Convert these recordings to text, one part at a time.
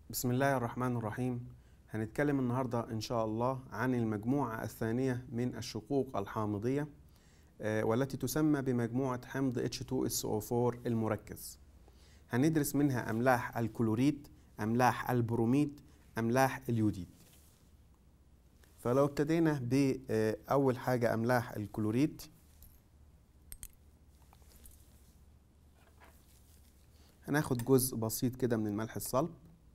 بسم الله الرحمن الرحيم هنتكلم النهاردة إن شاء الله عن المجموعة الثانية من الشقوق الحامضية آه، والتي تسمى بمجموعة حمض H2SO4 المركز هندرس منها أملاح الكلوريد أملاح البروميد أملاح اليوديد فلو ابتدينا بأول حاجة أملاح الكلوريد هناخد جزء بسيط كده من الملح الصلب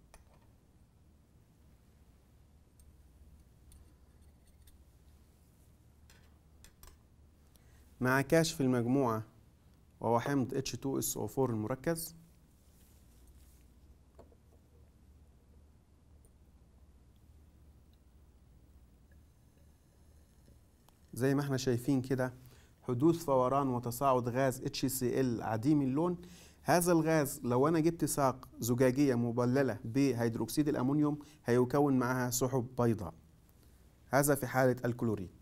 مع كاشف المجموعة وهو حمض H2SO4 المركز زي ما احنا شايفين كده حدوث فوران وتصاعد غاز HCl عديم اللون هذا الغاز لو انا جبت ساق زجاجية مبللة بهيدروكسيد الأمونيوم هيكون معها سحب بيضاء هذا في حالة الكلوريد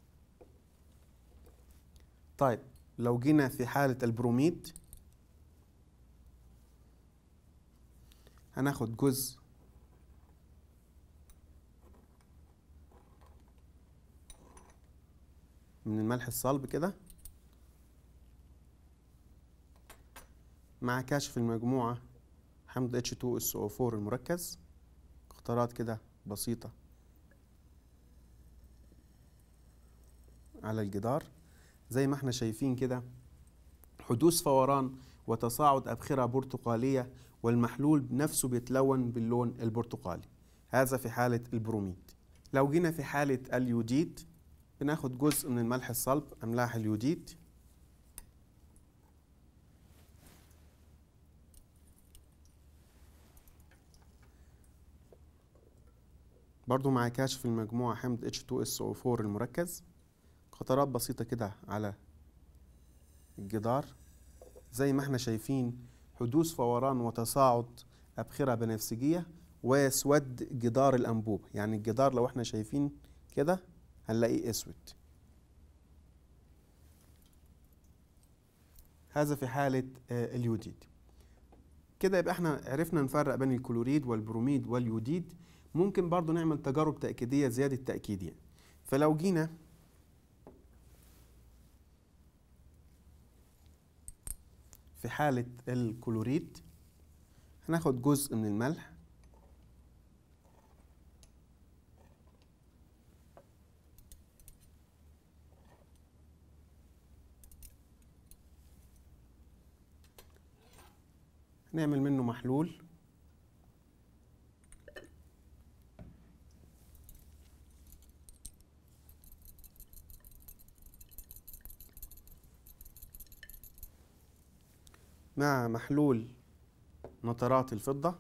طيب لو جينا في حالة البروميد هناخد جزء من الملح الصلب كده مع كشف المجموعة حمض H2SO4 المركز قطرات كده بسيطة على الجدار زي ما احنا شايفين كده حدوث فوران وتصاعد أبخرة برتقالية والمحلول نفسه بيتلون باللون البرتقالي هذا في حالة البروميد لو جينا في حالة اليوديد بناخد جزء من الملح الصلب أملاح اليوديد برضو مع كشف المجموعة حمض H2SO4 المركز قطرات بسيطة كده على الجدار زي ما احنا شايفين حدوث فوران وتصاعد أبخرة بنفسجية ويسود جدار الأنبوب يعني الجدار لو احنا شايفين كده هنلاقيه أسود هذا في حالة آه، اليوديد كده يبقى احنا عرفنا نفرق بين الكلوريد والبروميد واليوديد ممكن برضو نعمل تجارب تأكيدية زيادة تأكيد يعني فلو جينا في حالة الكلوريد هناخد جزء من الملح نعمل منه محلول مع محلول نترات الفضة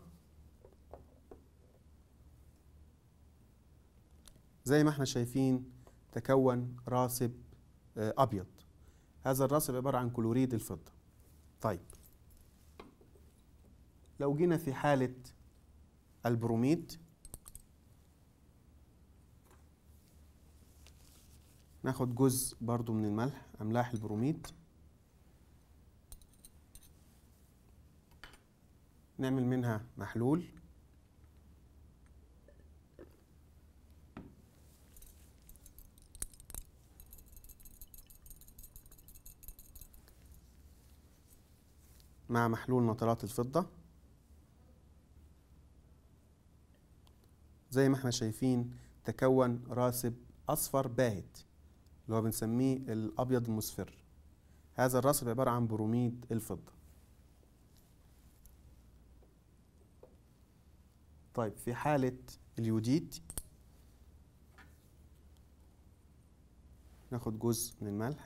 زي ما احنا شايفين تكون راسب آه، أبيض هذا الراسب عبارة عن كلوريد الفضة طيب لو جينا في حالة البروميد ناخد جزء برضو من الملح أملاح البروميد نعمل منها محلول مع محلول نترات الفضة زي ما احنا شايفين تكون راسب أصفر باهت اللي هو بنسميه الأبيض المصفر هذا الراسب عبارة عن بروميد الفضة طيب في حالة اليوديد ناخد جزء من الملح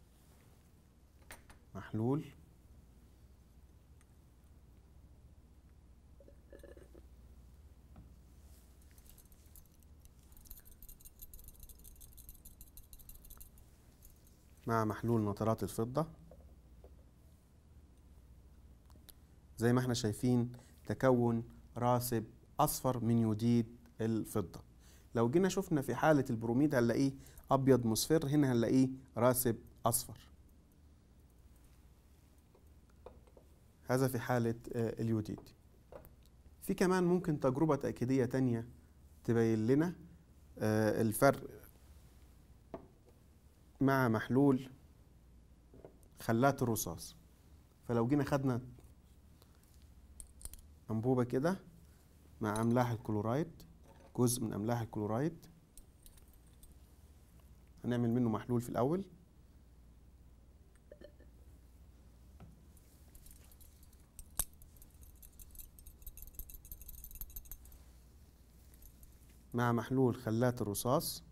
محلول مع محلول نترات الفضة زي ما احنا شايفين تكون راسب أصفر من يوديد الفضة لو جينا شفنا في حالة البروميد هنلاقيه أبيض مصفر هنا هنلاقيه راسب أصفر هذا في حالة آه، اليوديد في كمان ممكن تجربة تأكيدية تانية تبين لنا آه، الفرق مع محلول خلات الرصاص فلو جينا خدنا أنبوبة كده مع أملاح الكلورايد جزء من أملاح الكلورايد هنعمل منه محلول في الأول مع محلول خلات الرصاص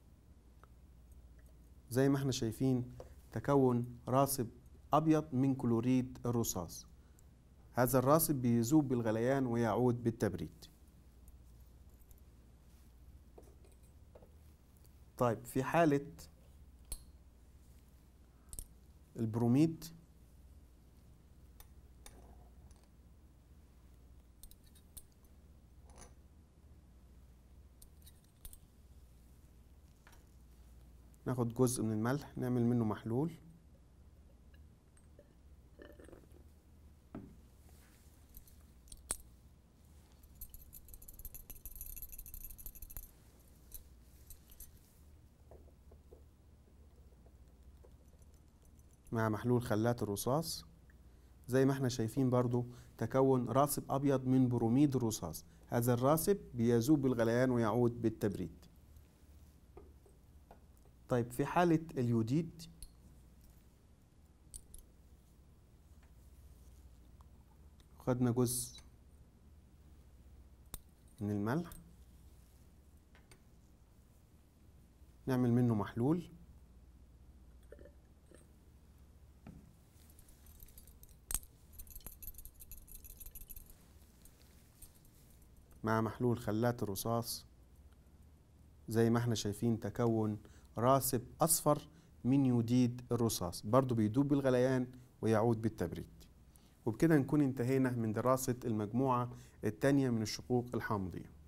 زي ما احنا شايفين تكون راسب أبيض من كلوريد الرصاص هذا الراسب بيذوب بالغليان ويعود بالتبريد طيب في حالة البروميد ناخد جزء من الملح نعمل منه محلول مع محلول خلات الرصاص زي ما احنا شايفين برضو تكون راسب أبيض من بروميد الرصاص هذا الراسب بيذوب بالغليان ويعود بالتبريد طيب في حالة اليوديد خدنا جزء من الملح نعمل منه محلول مع محلول خلات الرصاص زي ما احنا شايفين تكون راسب أصفر من يوديد الرصاص برضو بيدوب بالغليان ويعود بالتبريد وبكده نكون انتهينا من دراسة المجموعة الثانية من الشقوق الحامضية